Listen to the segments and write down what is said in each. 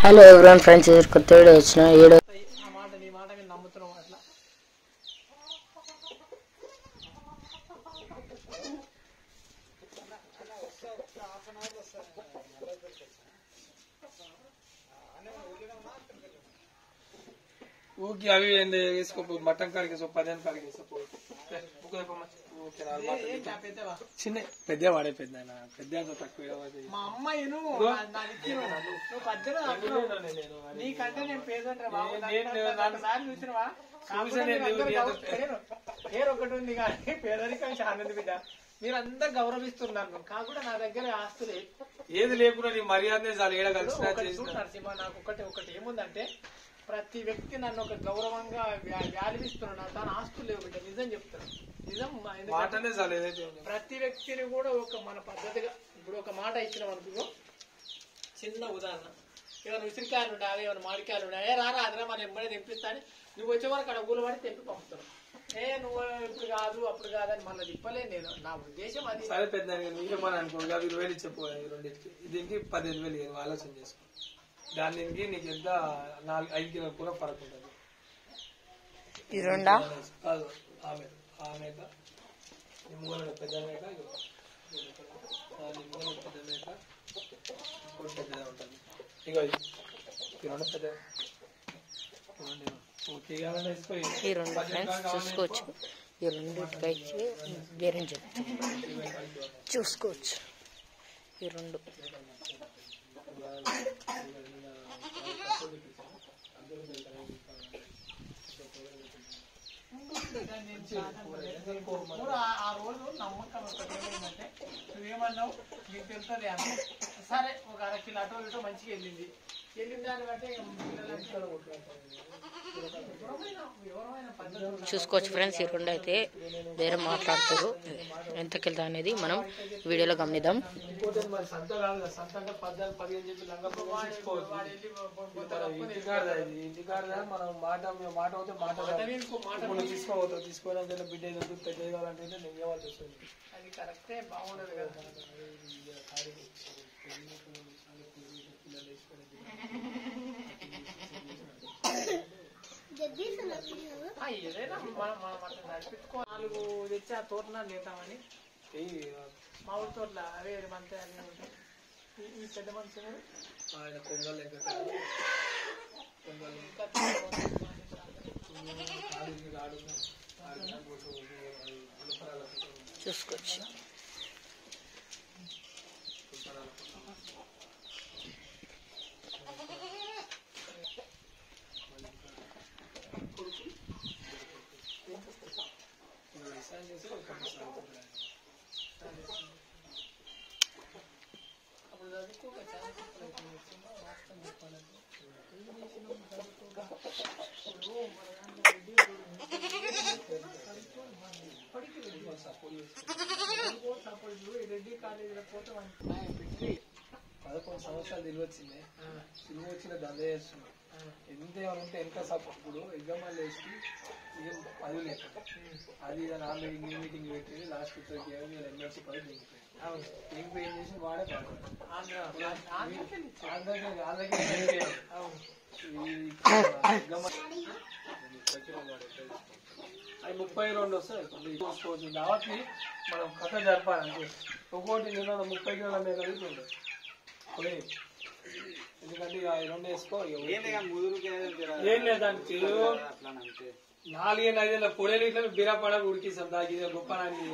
Hello ఎవరైనా friends కొత్త video వచ్చిన ఏడో ఆ మాట నీ మాట నేను నమ్ముతున్నావు అట్లా ఊకి అవి ఏంది వేసుకోపో మటన్ కాడికి వేసుకో పదిహేను కాడికి వేసుకోపో ఓకే ఓకే నాలుగు మాటలు ఏంటి ఆ పెద్దవా? చిన్న పెద్ద వాడే పెద్ద ఆయన. పెద్ద అంత తక్కువ ఏడవది. మా అమ్మాయి నువ్వు నువ్వు పద్దెన నేను నీకంటే నేను పేదంటే బాబు నేను- నాకు నేను- నాకు ఒకసారి చూసినవా కాకపోతే నేను మీరు అందరూ ఎవరి గౌరవ- అంత- పేరు పేరు ఒకటి ఉంది కానీ పేదరికం చాలా బిడ్డ మీరు అందరు గౌరవిస్తున్నారు కాకుండా నా దగ్గర ఆస్తులే ఏది లేకుండా నీ మర్యాదనే చాలు ఏడ కలిసినా ఒకటి చేసిన చూడు నరసింహ నాకు ఒకటి ఒకటి ఏముందంటే ప్రతి వ్యక్తి నన్ను ఒక గౌరవంగా వ్యాలిస్తున్నాడు తన ఆస్తులు లేవు బిడ్డ నిజం చెప్తాను నిజం మా- ఎందుకంటే మాటనే చాలు ఏదైతే ఉందో. ప్రతి వ్యక్తిని కూడా ఒక మన పద్ధతిగా ఇప్పుడు ఒక మాట ఇచ్చిన అనుకో చిన్న ఉదాహరణ ఏమైనా ఉసిరికాయలు ఉండాలి ఏమైనా మామిడికాయలు ఉండాలి ఏ రారా అదిరా మన ఎమ్మడే తెంపిస్తాను నువ్వు వచ్చే వరకు అక్కడ ఊరు పడి తెంపి పంపుతాను ఏ నువ్వు ఇప్పుడు కాదు అప్పుడు కాదని మళ్ళీ తిప్పలే నేను నా ఉద్దేశం అది సరే పెద్ద నీకేమని అనుకో అవి ఇరవై వేలు చెప్పు ఈ రెండింటికి దీనికి పదిహేను వేలు ఇవ్వు, ఆలోచన చేసుకో దాని దీనికి నీకు ఎంత నాలుగు ఐదు కిలో కూడా ఫరక్ ఉంటుంది ఈ రెండా కాదు ఆమె ఆమె నిమ్మగల పెద్ద మేక ఇగో. ఆ నిమ్మగల పెద్ద మేక ఇంకోటి పెద్దగా ఉంటుంది ఇగో ఇది. ఈ రెండు పెద్ద ఈ రెండు ఇగో. ఓకే కావాలని వేసుకో ఇగో. ఈ రెండు ఫ్రెండ్స్ చూసుకోవచ్చు ఈ రెండింటికైతే బేరం చెప్తాను చూసుకోవచ్చు ఈ రెండు మూడు ఆ- ఆ రోజు నమ్మకం ఒకటి ఏమైందంటే నువ్వేమన్నావు నీకు తెలుస్తుంది అని సరే ఒక అర కిలో అటో ఇటో మంచిగా వెళ్ళింది వెళ్ళిన దాన్ని బట్టి ఇక పిల్లలకి ఎవరమైనా ఎవరమైనా పద్ధతి చూసుకోవచ్చు ఫ్రెండ్స్ ఈ రెండు అయితే వేరే మాట్లాడుతారు ఎంతకెళ్తా అనేది మనం వీడియోలో గమనిద్దాం ఇంకోటి ఏంటి మరి సంత కాదు కదా సంత అంటే పద్నాలుగు పదిహేను చెప్పి లంగా వాడు తీసుకోవచ్చు వాడు వెళ్ళి బొంత ఇంటికాడదా ఇది ఇంటికాడదా మనం మాట మాట అవుతే మాట కాదు. ఇంకో మాట ఇప్పుడు నువ్వు తీసుకోవద్దు తీసుకోవడానికి బిడ్డ ఏదో వద్దు, పెద్ద కావాలంటే నేను ఇవ్వాల్సి వస్తుంది అది కరెక్టే బాగుండదు కదా ఆ, ఏదైనా మనం మనం అట్లా నడిపించుకో నాలుగు తెచ్చి ఆ తోటలో తింటామని ఏయ్, మా ఊరి తోటలో అవే మంచి అన్నీ ఉంటాయి ఈ- ఈ పెద్ద మనిషి ఎవరు? ఆయన కొంగల్ లెక్క కొంగల్ ఇంకా చిన్న మనిషి. ఆడు ఆడు ఆడు పోతూ ఉల్లిపరాల చూసుకోవచ్చు వ్యవసాయం చేసి ఒక కంపెనీ అప్పుడు చదువుకోక చాలా తక్కువ అయిపోయింది. సినిమా వాస్తవం చెప్పాలంటే. ఏం చేసినాం చదువుకోక. ఇప్పుడు మన దాంట్లో రెడ్డి ఇప్పటికీ రెడ్డి సపోర్ట్ చేసి చదువుకో, సపోర్ట్ చేయి. ఈ రెడ్డి కాలేజీలో పోతే మనకి ఆయన పెట్టి పదకొండు సంవత్సరాలు తెలివి వచ్చింది ఆ, తెలివి వచ్చిన దంద చేస్తున్నాం ఆ, ఎంత ఏమైనా ఉంటే ఎంత సపోర్ట్ ఇప్పుడు ఎగ్జామ్ వేసి ఏం పదవి లేదు అది ఇక నా మీటింగ్ మీటింగ్ పెట్టి లాస్ట్ ఇక్కడికి ఎమ్మెల్సీ పదవి దిగిపోయింది అవును దిగిపోయి ఏం చేసి వాడే పడతాడు ఆంధ్ర ఆంధ్రకే ఇచ్చారు. ఆంధ్రకి ఆంధ్రకి దిగిపోయాడు. అవును ఈ ఎగ్జామ్ అది ముప్పై రెండు వస్తాయి చూసుకోవచ్చు దావత్ని మనం కథ జరపాలంటే ఒక్కోటి నేను ముప్పై కిలోల మీద వెళ్తుండే పోయి. ఎందుకంటే ఇక ఈ రెండు వేసుకో ఇక ఏం లేదు దానికి నాలుగేళ్ళు ఐదేళ్ళ పొడేలు ఇట్లా బిరా పడ ఉడికిస్తాం దానికి ఇదే గొప్ప నాన్ని.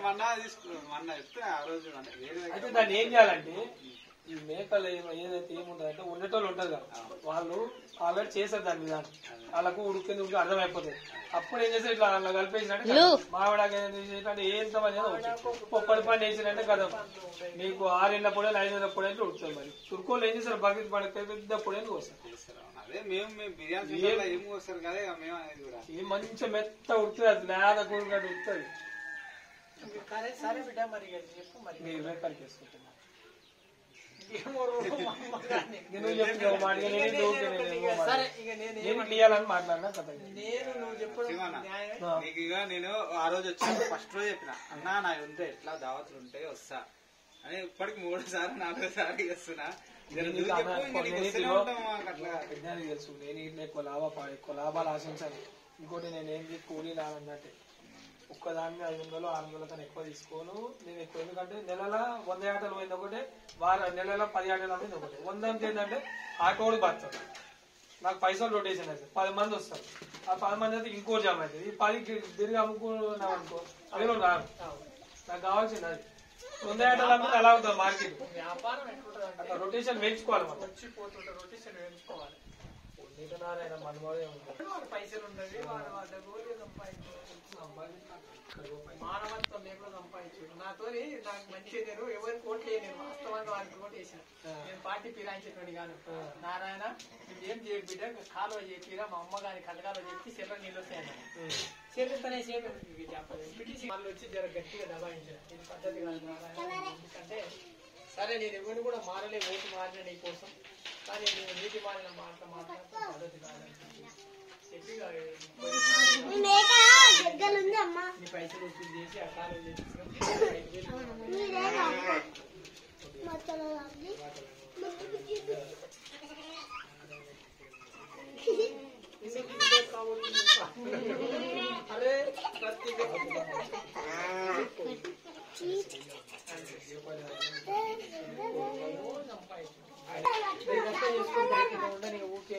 అయితే దాన్ని ఏం చేయాలంటే ఈ మేకలు ఏమ- ఏదైతే ఏముంటదంటే ఉండేటోళ్ళు ఉంటారు కదా వాళ్ళు ఆల్రెడీ చేశారు దాని విధానం వాళ్ళకు ఉడికింది ఉడికి అర్థమైపోతుంది అప్పుడు ఏం చేస్తారు ఇట్లా అలా కలిపేసినట్టే మామిడాకి ఏం చేసినట్టే ఏంత మంది పొప్పడి పండు వేసినట్టే కదా నీకు ఆరేళ్ల పొడేలు ఐదేళ్ల పొడేలు ఉడుకుతాయి మరి తుర్కోళ్ళు ఏం చేస్తారు బకెట్ పడి పెద్ద పొడేలు వస్తారు అదే మేము మేము బిర్యానీ సెంటర్లో ఏం వస్తారు కదా ఇక మేము అనేది కూడా ఇది మంచిగా మెత్త ఉడుతుంది అది లేద కూరగాడు ఉడుతుంది సరే సరే బిడ్డ మరి ఇక చెప్పు మరి మీరు ఇరవై కాడికి వేసుకుంటున్నా ఏమో రోజు మా అమ్మ కానీ. నేను చెప్పిన ఒక మాట, ఇక నేను నేను- ఊరికే నేను నేను ఇక ఏమో సరే మాట. ఇక నేను నేను ఏమ- ఇట్లా ఇయ్యాలని మాట్లాడినా కథ ఇది. నేను నువ్వు చెప్పడం శివన్న. న్యాయమే ఆ. నీకు ఇక నేను ఆ రోజు వచ్చినప్పుడు ఫస్ట్ రోజు చెప్పిన అన్నా నా ఉంటే ఎట్లా దావతులు ఉంటాయి వస్తా అని ఇప్పటికి మూడు సార్లు నాలుగో సార్లు చేస్తున్నా జర నేను నువ్వు ఇట్లా చెప్పు, ఇంకా నీకు నేను వస్తూనే ఇదిగో ఉంటాం మాకు అట్లా పెద్దకి తెలుసు నేను ఇట్లా ఎక్కువ లాభ ఎక్కువ లాభాలు ఆశించాను ఇంకోటి నేను ఏంటి కూలీ రానన్నట్టే ఒక్కదాన్ని ఐదు వందలు ఆరు వందల కన్నా ఎక్కువ తీసుకోను నేను ఎక్కువ ఎందుకంటే నెలల వంద ఆటలు పోయింది ఒకటే వారం నెలల పది ఆటలు పోయింది ఒకటే వంద అంటే ఏంటంటే ఆటోడు బతాడు నాకు పైసలు రొటేషన్ అవుతుంది పది మంది వస్తారు ఆ పది మంది అయితే ఇంకో జామ్ అవుతుంది ఈ పది తిరిగి అమ్ముకున్నాం అనుకో అవిలో రాను నాకు కావాల్సింది అది వంద ఆటలు అమ్మితే అలా ఉంటుంది మార్కెట్ వ్యాపారం ఎట్లుంటుంది అంటే అట్లా రొటేషన్ పెంచుకోవాలి మనం వచ్చి పోతుంటే రొటేషన్ వేయించుకోవాలి నీకనారాయణ మనవాడే ఉంటాడు వాడు పైసలు ఉండవి వాడు వాళ్ళ గోళీ సంపాదించారు మానవత్వం లేకుండా సంపాదించాడు నాతో నాకు మంచి నేను ఎవరి కోట్లు నేను వాస్తవంగా వారికి కోట్ వేసిన నేను పార్టీ పిరాయించేటువంటి కాను నారాయణ నువ్వు ఏం చేయకు బిడ్డ కాలువ చెప్పిరా మా అమ్మ గారి కలగాలో చెప్పి చెల్ల నీళ్ళు వస్తాయన్న చేపిస్తేనే సేపు పిటిసి వాళ్ళు వచ్చి జర గట్టిగా దబాయించారు ఇది పద్ధతి కాదు నారాయణ ఎందుకంటే సరే నేను ఎవరిని కూడా మారలే ఓటు మారిన నీ కోసం కానీ నేను నీటి మారిన మాట మాట్లాడుతూ పద్ధతి కాదని చెప్పి ఇక ఈ మేక దగ్గరుంది అమ్మ నీ పైసలు వసూలు చేసి ఆ కాలువ చేపించడం మీరేనా మచ్చలో ఉంది అరే ప్రతి ఉండని ఊరికే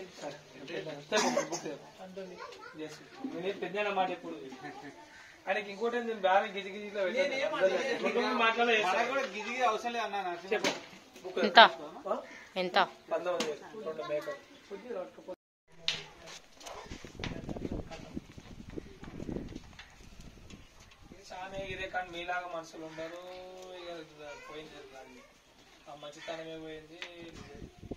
అంటుంది నేను పెద్ద మాట ఎప్పుడు ఆయనకి ఇంకోటి నేను బ్యాగ్ గిజి గిజిలో నేనేమన్నా మాట్లాడే మనకు కూడా గిజిగి అవసరం లేదు అన్న నాకు చెప్పు ఎంత ఎంత పంతొమ్మిది వేలు రెండు మేకలు చాలా ఇదే కానీ మీలాగా మనుషులు ఉండరు ఇక పోయింది అది. ఆ మంచితనమే పోయింది